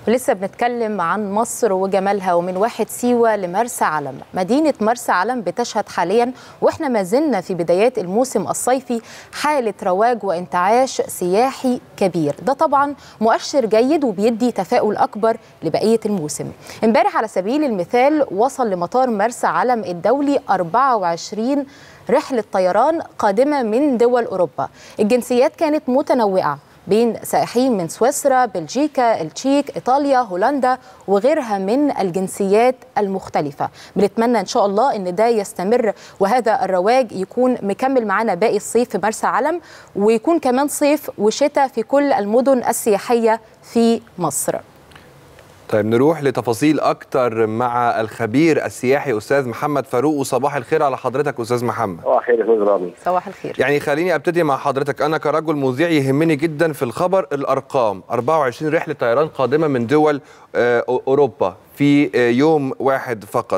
ولسه بنتكلم عن مصر وجمالها ومن واحد سيوة لمرسى علم مدينة مرسى علم بتشهد حاليا واحنا ما زلنا في بدايات الموسم الصيفي حالة رواج وانتعاش سياحي كبير ده طبعا مؤشر جيد وبيدي تفاؤل أكبر لبقية الموسم امبارح على سبيل المثال وصل لمطار مرسى علم الدولي 24 رحلة طيران قادمة من دول أوروبا الجنسيات كانت متنوعة بين سائحين من سويسرا، بلجيكا، التشيك، ايطاليا، هولندا وغيرها من الجنسيات المختلفة. بنتمنى ان شاء الله ان ده يستمر وهذا الرواج يكون مكمل معانا باقي الصيف في مرسى علم ويكون كمان صيف وشتاء في كل المدن السياحية في مصر. طيب نروح لتفاصيل اكتر مع الخبير السياحي استاذ محمد فاروق وصباح الخير على حضرتك استاذ محمد صباح الخير يا استاذ رامي صباح الخير يعني خليني ابتدي مع حضرتك انا كرجل مذيع يهمني جدا في الخبر الارقام 24 رحله طيران قادمه من دول اوروبا في يوم واحد فقط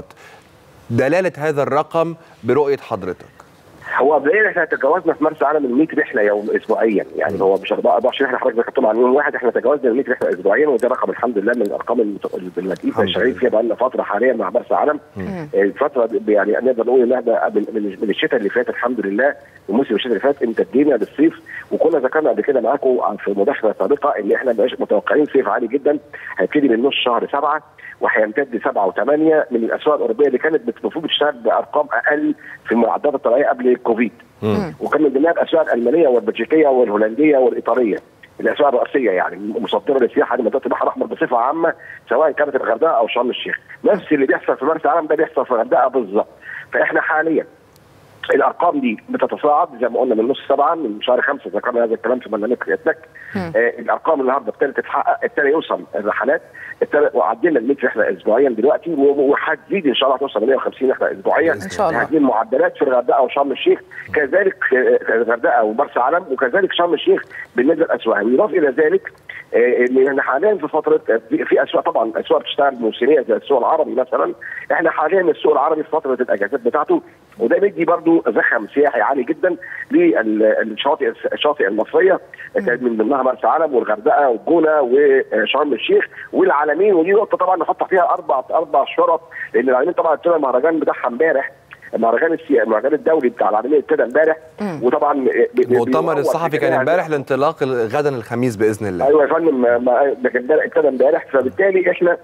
دلاله هذا الرقم برؤيه حضرتك هو بدايه احنا تجاوزنا في مرسى علم ال 100 رحله يوم اسبوعيا يعني هو مش 24 رحله حضرتك ذكرتهم عن يوم واحد احنا تجاوزنا ال 100 رحله اسبوعيا وده رقم الحمد لله من الارقام المتيفه اللي شغالين فيها بقى لنا فتره حاليا مع مرسى علم الفتره يعني نقدر نقول انها من الشتاء اللي فات الحمد لله وموسم الشتاء اللي فات امتدينا للصيف وكنا ذكرنا قبل كده معاكم في مداخله سابقه ان احنا متوقعين صيف عالي جدا هيبتدي من نص شهر سبعه وهيمتد سبعه وثمانيه من الاسواق الاوروبيه اللي كانت المفروض بتشتغل بارقام اقل في المعدات الطبيعيه قبل الكوفيد وكان من ضمنها الاسواق الالمانيه والبلجيكيه والهولنديه والايطاليه الاسواق الرئيسيه يعني مصدره للسياحه لمنطقه البحر الاحمر بصفه عامه سواء كانت الغردقه او شرم الشيخ نفس اللي بيحصل في مرسى علم ده بيحصل في الغردقه بالظبط فاحنا حاليا الارقام دي بتتصاعد زي ما قلنا من نص سبعه من شهر خمسه ذكرنا هذا الكلام في برنامج قيادتك آه الارقام النهارده ابتدت تتحقق ابتدى يوصل الرحلات ابتدى وعدينا ال 100 رحله اسبوعيا دلوقتي وهتزيد ان شاء الله توصل ل 150 رحله اسبوعيا ان شاء الله هذه المعدلات في الغردقه وشرم الشيخ كذلك الغردقه ومرسى علم وكذلك شرم الشيخ بالنسبه للاسواق ويضاف الى ذلك ان احنا حاليا في فتره في اسواق طبعا اسواق بتشتغل موسميه زي السوق العربي مثلا احنا حاليا السوق العربي في فتره الاجازات بتاعته وده بيدي برضو زخم سياحي عالي جدا للشواطئ الشواطئ المصريه كانت من ضمنها مرسى علم والغردقه والجونه وشرم الشيخ والعالمين ودي نقطه طبعا نحط فيها اربع اربع شرط لان العالمين طبعا ابتدى المهرجان بتاعها امبارح المهرجان السي... المهرجان الدولي بتاع العالميه ابتدى امبارح وطبعا المؤتمر الصحفي كان امبارح الانطلاق غدا الخميس باذن الله ايوه يا فندم ابتدى امبارح فبالتالي احنا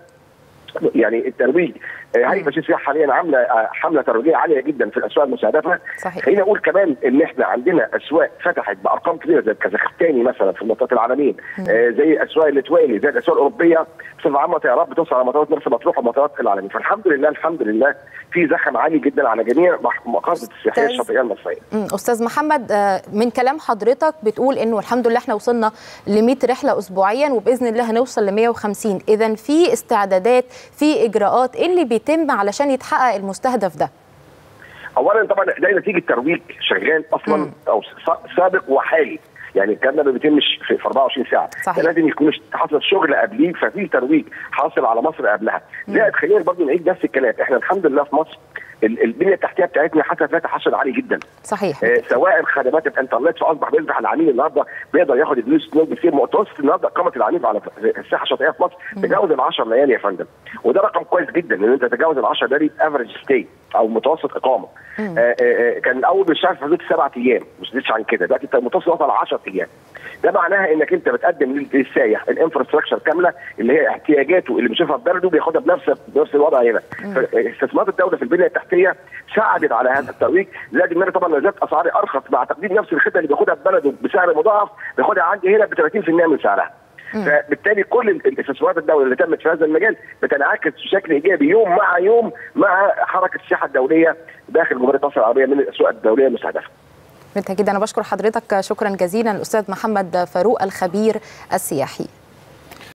يعني الترويج هيئه تنشيط السياحه حاليا عامله حمله ترويجيه عاليه جدا في الاسواق المستهدفه صحيح خليني اقول كمان ان احنا عندنا اسواق فتحت بارقام كبيره زي الكازاخستاني مثلا في منطقه العالمين آه زي الاسواق الليتواني زي الاسواق الاوروبيه بصفه عامه طيارات بتوصل على مطارات مرسى مطروح ومطارات العالمين فالحمد لله الحمد لله في زخم عالي جدا على جميع مقاصد السياحيه الشاطئيه المصريه. استاذ محمد من كلام حضرتك بتقول انه الحمد لله احنا وصلنا ل 100 رحله اسبوعيا وباذن الله هنوصل ل 150 اذا في استعدادات في اجراءات ايه اللي بيتم علشان يتحقق المستهدف ده؟ اولا طبعا ده نتيجه ترويج شغال اصلا م. او سابق وحالي يعني الكلام ده ما بيتمش في 24 ساعه صحيح. لازم يكون حصل شغل قبليه ففي ترويج حاصل على مصر قبلها زائد خلينا برضه نعيد نفس الكلام احنا الحمد لله في مصر البنيه التحتيه بتاعتنا حتى فيها تحصل عالي جدا صحيح آه سواء خدمات الانترنت فاصبح بيصبح العميل النهارده بيقدر ياخد الفلوس كتير متوسط النهارده اقامه العميل على الساحه الشاطئيه في مصر تجاوز ال 10 ليالي يا فندم وده رقم كويس جدا ان انت تتجاوز ال 10 ليالي افريج ستي او متوسط اقامه آه آه كان اول بالشهر في حدود سبعة ايام مش زيدش عن كده دلوقتي انت المتوسط وصل 10 ايام ده معناها انك انت بتقدم للسايح الانفراستراكشر كامله اللي هي احتياجاته اللي بيشوفها في بلده بياخدها بنفس بنفس الوضع هنا استثمارات الدوله في البنيه التحتيه ساعدت على هذا الترويج زائد ان انا طبعا نزلت اسعاري ارخص مع تقديم نفس الخدمه اللي بياخدها في بلده بسعر مضاعف بياخدها عندي هنا ب 30% من سعرها فبالتالي كل الاستثمارات الدوليه اللي تمت في هذا المجال بتنعكس بشكل ايجابي يوم مع يوم مع حركه السياحه الدوليه داخل جمهوريه مصر العربيه من الاسواق الدوليه المستهدفه. بالتاكيد انا بشكر حضرتك شكرا جزيلا الاستاذ محمد فاروق الخبير السياحي